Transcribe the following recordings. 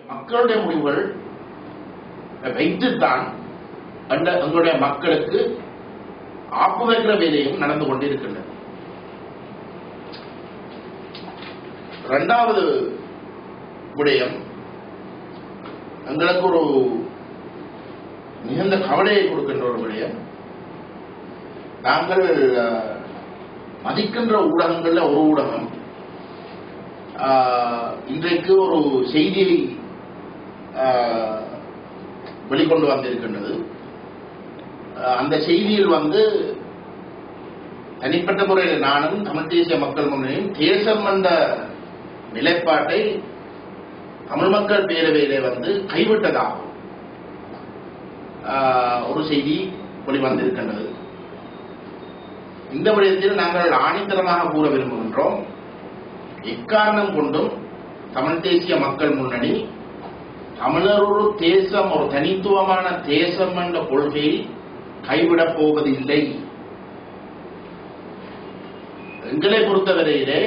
மக்களுடைய முடிவுகள் வைத்துத்தான் அந்த எங்களுடைய மக்களுக்கு ஆப்பு வைக்கிற வேலையும் நடந்து கொண்டிருக்கின்றது இரண்டாவது விடயம் எங்களுக்கு ஒரு மிகுந்த கவலையை கொடுக்கின்ற ஒரு விடயம் நாங்கள் அஹ், மதிக்கின்ற ஊடகங்கள்ல ஒரு ஊடகம் ஆஹ், இன்றைக்கு ஒரு செய்தியை ஆஹ், வெளிக்கொண்டு வந்திருக்கின்றது ஆஹ், அந்த செய்தியில் வந்து தனிப்பட்ட முறையில் நானும் தமிழ் தேசிய மக்கள் முன்னணியும் தேசம் என்ற நிலைப்பாட்டை தமிழ் மக்கள் பேரவையிலே வந்து கைவிட்டதாகும் ஆஹ், ஒரு செய்தி வெளிவந்திருக்கின்றது இந்த விடயத்தில் நாங்கள் ஆணித்தரமாக கூற விரும்புகின்றோம் எக்காரணம் கொண்டும் தமிழ் தேசிய மக்கள் முன்னணி தமிழர் ஒரு தேசம் ஒரு தனித்துவமான தேசம் என்ற கொள்கையை கைவிடப் போவதில்லை எங்களை பொறுத்தவரையிலே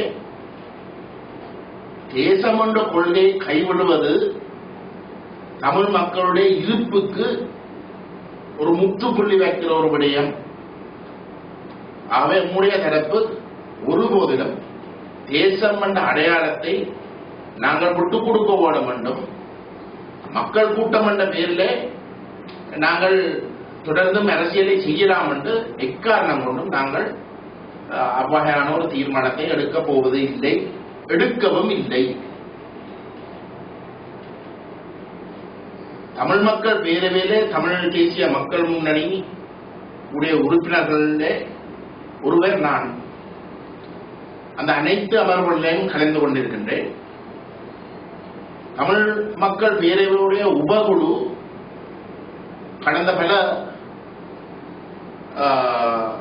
தேசம் என்ற கொள்கையை கைவிடுவது தமிழ் மக்களுடைய இருப்புக்கு ஒரு முற்றுப்புள்ளி வைக்கிற ஒரு விடயம் ஆகவே நம்முடைய தரப்பு ஒருபோதிலும் தேசம் என்ற அடையாளத்தை நாங்கள் விட்டுக் கொடுக்க ஓட வேண்டும் மக்கள் கூட்டம் என்ற பெயரிலே நாங்கள் தொடர்ந்தும் அரசியலை செய்யலாம் என்று எக்காரணம் கொண்டும் நாங்கள் அஹ், அவ்வகையான ஒரு தீர்மானத்தை எடுக்கப் போவது இல்லை எடுக்கவும் இல்லை தமிழ் மக்கள் பேரவையிலே தமிழ் தேசிய மக்கள் முன்னணி உடைய உறுப்பினர்களிலே ஒருவர் நான் அந்த அனைத்து அமர்வுகளிலும் கலந்து கொண்டிருக்கின்றேன் தமிழ் மக்கள் பேரவையுடைய உபகுழு கடந்த பல ஆஹ்,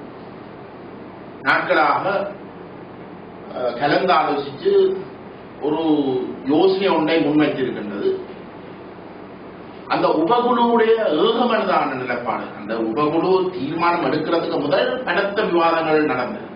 நாட்களாக ஆஹ், கலந்தாலோசித்து ஒரு யோசனை ஒன்றை முன்வைத்திருக்கின்றது அந்த உபகுழுவுடைய ஏகமனதான நிலைப்பாடு அந்த உபகுழு தீர்மானம் எடுக்கிறதுக்கு முதல் பலத்த விவாதங்கள் நடந்தது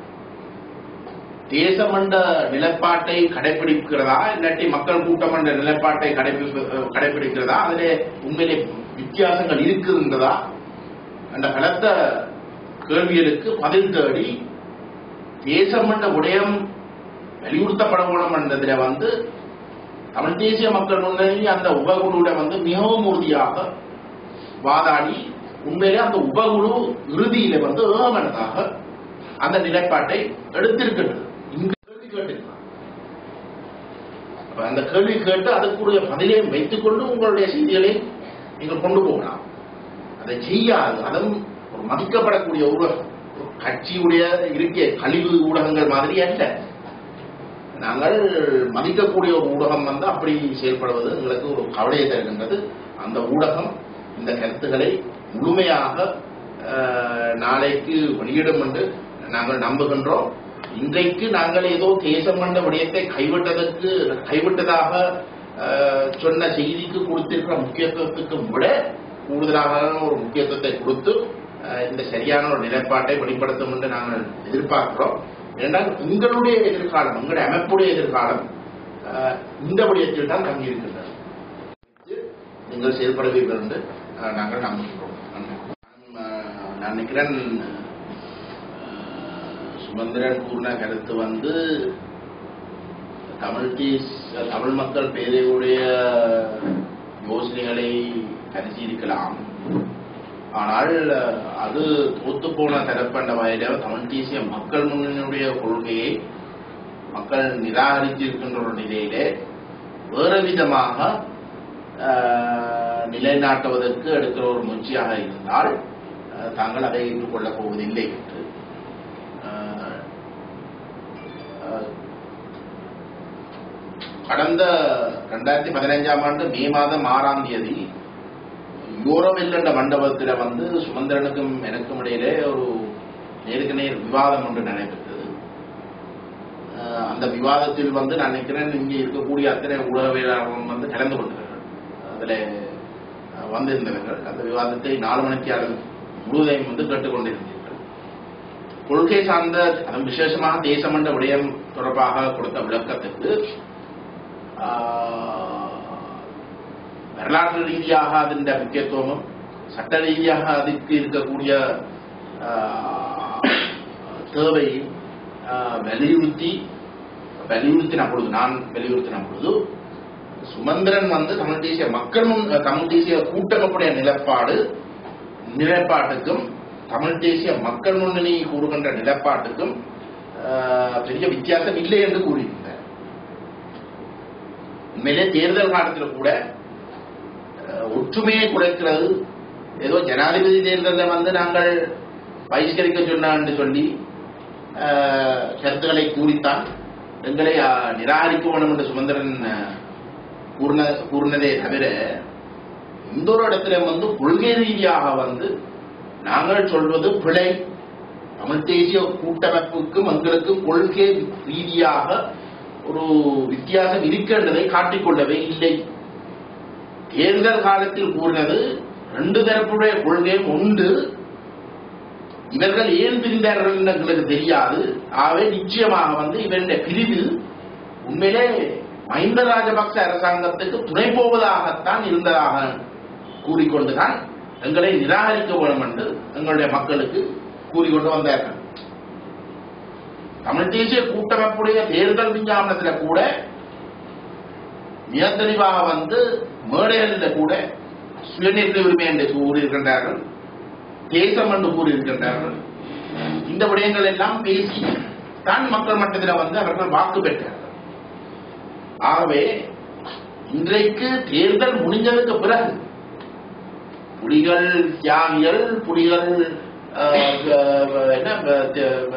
தேசம் என்ற நிலைப்பாட்டை கடைபிடிக்கிறதா இல்லாட்டி மக்கள் கூட்டம் என்ற நிலைப்பாட்டை கடைபி கடைபிடிக்கிறதா அதிலே உண்மையிலே வித்தியாசங்கள் இருக்குதுன்றதா அந்த பலத்த கேள்விகளுக்கு பதில் தேடி தேசம் என்ற விடயம் வலியுறுத்தப்பட வேணும் என்றதுல வந்து தமிழ் தேசிய மக்கள் முன்னணி அந்த உபகுழுவிட வந்து மிகவும் உறுதியாக வாதாடி உண்மையிலே அந்த உபகுழு இறுதியில வந்து ஏகமனதாக அந்த நிலைப்பாட்டை எடுத்திருக்கின்றது இங்கு கேள்வி கேட்டிருக்கிறார் அப்ப அந்த கேள்வி கேட்டு அதுக்குரிய பதிலையும் வைத்துக்கொண்டு உங்களுடைய செய்திகளை நீங்கள் கொண்டு போகலாம் அதை செய்யாது அதுவும் ஒரு மதிக்கப்படக்கூடிய ஊடகம் ஒரு கட்சியுடைய இருக்கிய கழிவு ஊடகங்கள் மாதிரி அல்ல நாங்கள் மதிக்கக்கூடிய ஒரு ஊடகம் வந்து அப்படி செயல்படுவது எங்களுக்கு ஒரு கவலையை தருகின்றது அந்த ஊடகம் இந்த கருத்துக்களை முழுமையாக அஹ், நாளைக்கு வெளியிடும் என்று நாங்கள் நம்புகின்றோம் இன்றைக்கு நாங்கள் ஏதோ தேசம் என்ற விடயத்தை கைவிட்டதற்கு கைவிட்டதாக அஹ், சொன்ன செய்திக்கு கொடுத்திருக்கிற முக்கியத்துவத்துக்கு விட கூடுதலாக ஒரு முக்கியத்துவத்தை கொடுத்து அஹ், இந்த சரியான ஒரு நிலைப்பாட்டை வெளிப்படுத்தும் என்று நாங்கள் எதிர்பார்க்கிறோம் ஏனென்றால் உங்களுடைய எதிர்காலம் உங்களுடைய அமைப்புடைய எதிர்காலம் அஹ், இந்த விடயத்தில் தான் தங்கியிருக்கின்றது நீங்கள் செயல்படுவீர்கள் என்று அஹ், நாங்கள் நம்புகிறோம் நன்றி. அஹ், நான் நினைக்கிறேன் அஹ், சுமந்திரன் கூறின கருத்து வந்து தமிழ் டீஸ் தமிழ் மக்கள் பேரையுடைய யோசனைகளை பரிசீலிக்கலாம் ஆனால் அது தோத்து போன தரப்பண்ட வகையில தமிழ் தேசிய மக்கள் முன்னணியுடைய கொள்கையை மக்கள் நிராகரித்திருக்கின்ற ஒரு நிலையிலே வேறு விதமாக ஆஹ், நிலைநாட்டுவதற்கு எடுக்கிற ஒரு முயற்சியாக இருந்தால் ஆஹ், தாங்கள் அதை ஏற்றுக்கொள்ளப் போவதில்லை என்று ஆஹ், ஆஹ், கடந்த ரெண்டாயிரத்தி பதினைஞ்சாம் ஆண்டு மே மாதம் ஆறாம் தேதி யூரோவில் என்ற மண்டபத்தில் வந்து சுமந்திரனுக்கும் எனக்கும் இடையிலே ஒரு நேருக்கு நேர் விவாதம் ஒன்று நடைபெற்றது அஹ் அந்த விவாதத்தில் வந்து நான் நினைக்கிறேன் இங்கே இருக்கக்கூடிய அத்தனை ஊடகவியலாளர்களும் வந்து கலந்து கொண்டார்கள் அதில் அஹ், வந்திருந்தவர்கள் அந்த விவாதத்தை நாலு மணித்தியாளர் முழுவதையும் வந்து கேட்டுக்கொண்டிருந்தீர்கள் கொள்கை சார்ந்த அதன் விசேஷமாக தேசம் என்ற விடயம் தொடர்பாக கொடுத்த விளக்கத்துக்கு ஆஹ், வரலாற்று ரீதியாக அதன் முக்கியத்துவமும் சட்ட ரீதியாக அதுக்கு இருக்கக்கூடிய ஆஹ், தேவையும் ஆஹ், வலியுறுத்தி வலியுறுத்தின பொழுது நான் வலியுறுத்தின பொழுது சுமந்திரன் வந்து தமிழ் தேசிய மக்கள் முன் தமிழ் தேசிய கூட்டமைப்புடைய நிலப்பாடு நிலைப்பாட்டுக்கும் தமிழ் தேசிய மக்கள் முன்னணி கூறுகின்ற நிலப்பாட்டுக்கும் ஆஹ், பெரிய வித்தியாசம் இல்லை என்று கூறியிருந்தார் உண்மையிலே தேர்தல் காலத்தில் கூட ஆஹ், ஒற்றுமையை குறைக்கிறது ஏதோ ஜனாதிபதி தேர்தலில் வந்து நாங்கள் பகிஷ்கரிக்க சொன்னான்னு சொல்லி ஆஹ், கருத்துக்களை கூறித்தான் எங்களை ஆஹ், நிராகரிக்க வேண்டும் என்று சுமந்திரன் ஆஹ், கூறின கூறினதே தவிர இந்த ஒரு இடத்துல வந்து கொள்கை ரீதியாக வந்து நாங்கள் சொல்வது பிழை தமிழ் தேசிய கூட்டமைப்புக்கும் எங்களுக்கும் கொள்கை ரீதியாக ஒரு வித்தியாசம் இருக்கின்றதை காட்டிக்கொள்ளவே இல்லை தேர்தல் காலத்தில் கூறினது ரெண்டு தரப்புடைய கொள்கையும் உண்டு இவர்கள் ஏன் பிரிந்தார்கள் என்று எங்களுக்கு தெரியாது ஆகவே நிச்சயமாக வந்து இவருடைய பிரிவு உண்மையிலே மஹிந்த ராஜபக்ச அரசாங்கத்துக்கு துணை போவதாகத்தான் இருந்ததாக கூறிக்கொண்டுதான் எங்களை நிராகரிக்க வேண்டும் என்று எங்களுடைய மக்களுக்கு கூறிக்கொண்டு வந்தார்கள் தமிழ் தேசிய கூட்டமைப்புடைய தேர்தல் விஞ்ஞாபனத்தில் கூட மிக தெளிவாக வந்து மேடைகளில் கூட சுயநிர்ணய உரிமை என்று கூறியிருக்கின்றார்கள் தேசம் என்று கூறியிருக்கின்றார்கள் இந்த விடயங்கள் எல்லாம் பேசி தான் மக்கள் மட்டத்தில் வந்து அவர்கள் வாக்கு பெற்றார்கள் ஆகவே இன்றைக்கு தேர்தல் முடிஞ்சதுக்கு பிறகு புலிகள் தியாகிகள் புலிகள் அஹ், அஹ், என்ன அஹ்,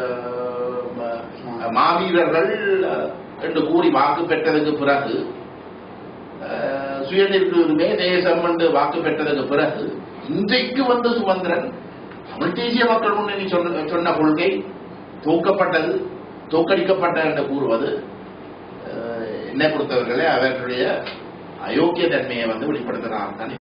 அஹ், மாவீரர்கள் அஹ், என்று கூறி வாக்கு பெற்றதுக்கு பிறகு அஹ், சுயநிர்ணய உரிமை தேசம் என்று வாக்கு பெற்றதுக்கு பிறகு இன்றைக்கு வந்து சுமந்திரன் தமிழ் தேசிய மக்கள் முன்னணி சொன்ன சொன்ன கொள்கை தோக்கப்பட்டது தோக்கடிக்கப்பட்டது என்று கூறுவது அஹ், என்னை பொறுத்தவர்களே அவர்களுடைய அயோக்கிய தன்மையை வந்து வெளிப்படுத்துகிறார் தான்